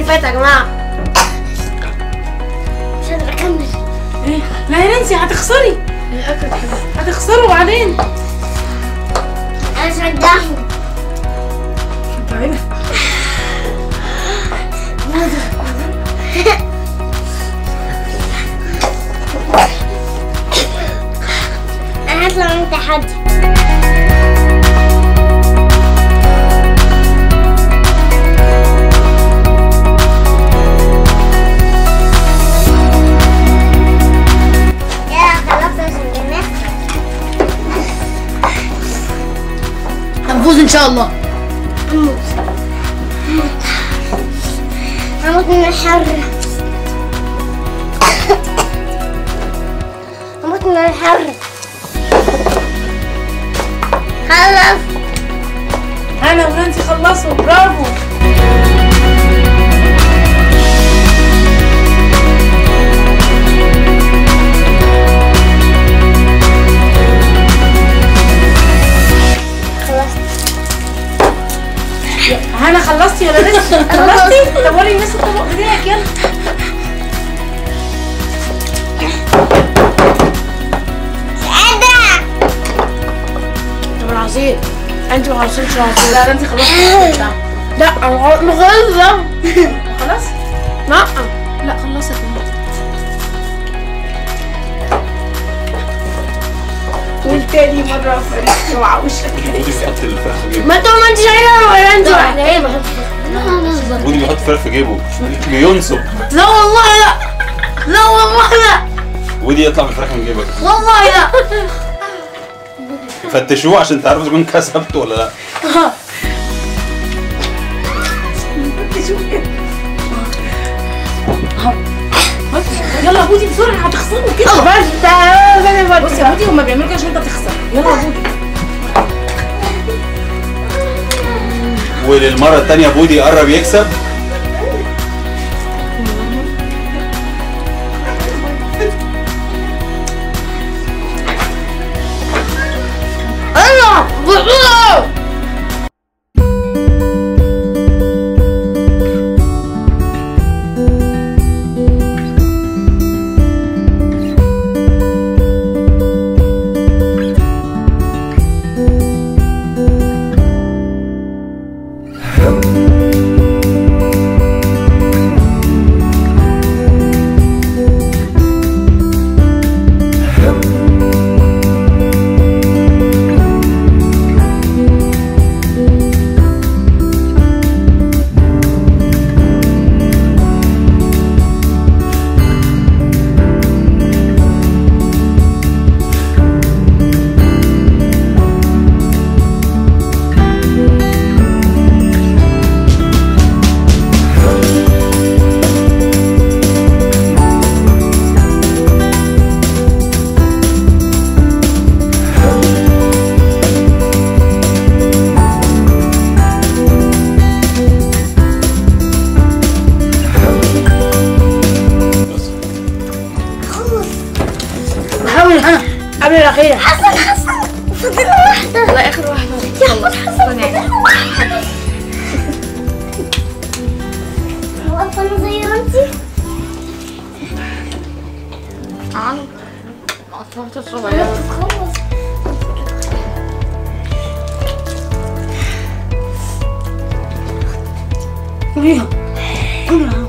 فات يا جماعه مش قادره اكمل ايه لا يا نانسي هتخسري الاكل حلو هتخسروا بعدين انا شجعهم تعالى انا هطلع من تحدي يلا خلصت السنجنات هنفوز ان شاء الله هموت هموت من الحر هموت من الحر خلص هنا ونانسي خلصوا برافو خلصت هنا خلصتي ولا لسه خلصتي طب وري الناس الطبق بتاعك يلا قادرة طب العصير انت ما خلصتش العصير لا انت خلصتي لا انا مخلصة خلاص لا لا خلصت والتاني مرة فريق اوعى وشك ودي بيحط الفراخ في جيبه ما انت ما انت شايلة ولا انت لا واحدة ايه ما ودي بيحط الفراخ في جيبه بينصب لا والله لا لا والله لا ودي يطلع بالفراخ من جيبك والله لا فتشوه عشان تعرفوا اذا كنت كسبت ولا لا يلا بودي بسرعة هتخسروا كده بس انا بصي يا بودي هما بيعملوا كده عشان انت تخسر يلا يا بودي وللمره الثانيه بودي قرب يكسب انا بطلع بحاول انا قبل الاخيره حسن حسن فضل واحدة لا اخر واحده يا احمد حسن فضل واحدة واقفة انا زي رمزي عنه قطعت الصغيره خلص كليها كلها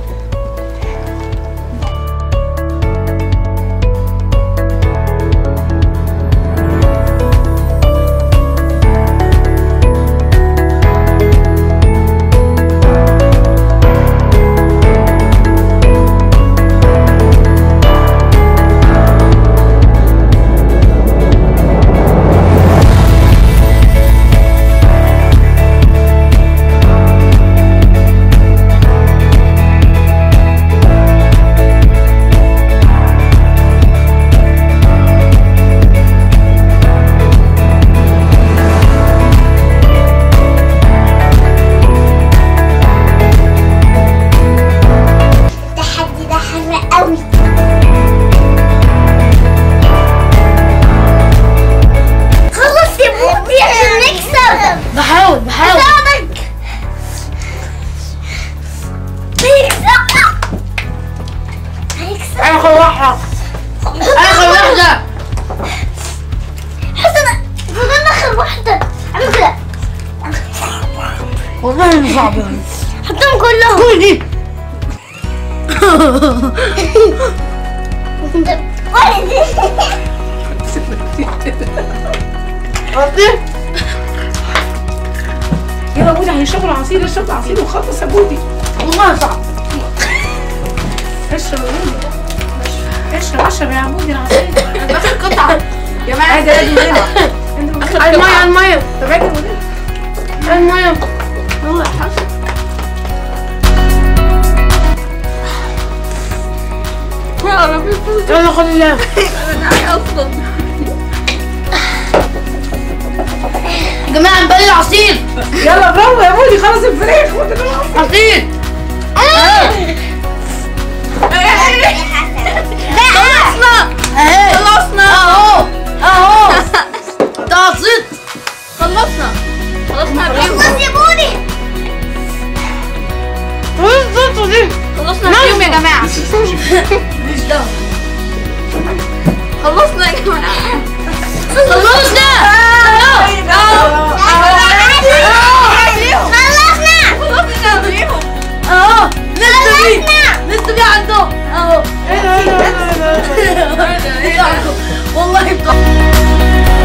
والله مش صعب يعني حطهم كلهم بودي عرفتي؟ يلا بودي هيشربوا العصير اشرب العصير وخلص يا بودي والله صعب اشرب يا بودي اشرب اشرب يا بودي العصير اخر قطعة يا جماعه ده لازم نلعب انتوا اخر على المية على المية طب اجي بودي على المية يلا يا حسن يلا خد الله يا جماعة نبلل عصير يلا برافو يا بودي خلص الفراخ خد العصير عصير خلصنا خلصنا اهو اهو ده عصير خلصنا خلصنا خلاص يا بودي خلصنا دي خلصنا اليوم يا جماعه مش دعوة خلصنا يا جماعه خلصنا خلصنا اهو لسه دي لسه دي عندهم اهو والله بجد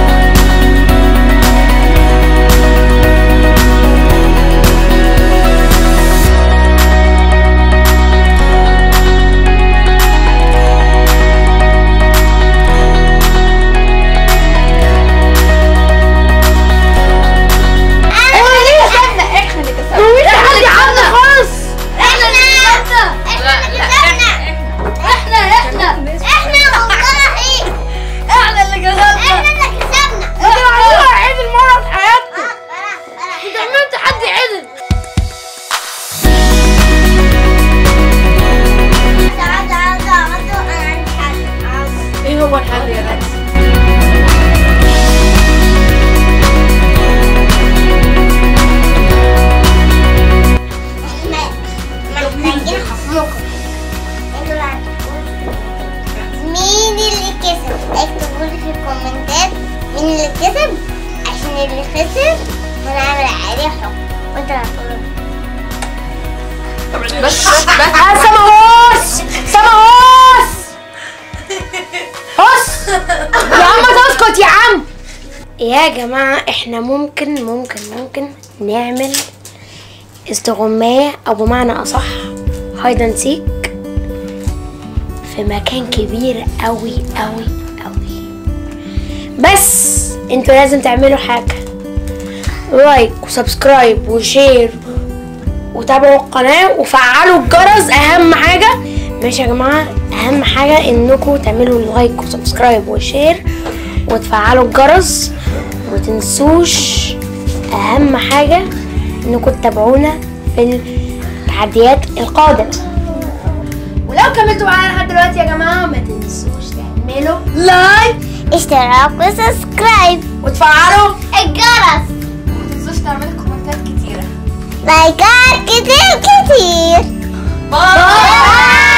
مفيش حد عندنا خالص احنا احنا اللي كسبنا احنا احنا احنا والله احنا اللي كسبنا احنا اللي كسبنا انت عملتها عيد المرة في حياتكم خلاص انت عملت حد عدل تعال تعال تعال انا عندي حل ايه هو الحل يا ريس محتاجين خصمكم انتوا اللي هتقولوا مين اللي كسب اكتبوا لي في الكومنتات مين اللي كسب عشان اللي خسر هنعمل عليه حكم وانتوا اللي هتقولوا بس بس سماوس سماوس بص يا عم تسكت يا عم يا جماعة احنا ممكن ممكن ممكن نعمل استغماية او بمعنى اصح هايد اند سيك في مكان كبير قوي قوي قوي بس انتوا لازم تعملوا حاجة لايك وسبسكرايب وشير وتابعوا القناة وفعلوا الجرس أهم حاجة ماشي يا جماعة أهم حاجة إنكم تعملوا لايك وسبسكرايب وشير وتفعلوا الجرس ومتنسوش أهم حاجة إنكم تتابعونا في التحديات القادمة ولو كملتوا معانا لحد دلوقتي يا جماعة ما تنسوش تعملوا لايك اشتراك وسبسكرايب وتفعلوا الجرس تنسوش تعملوا كومنتات كتيره لايكات كتير كتير باي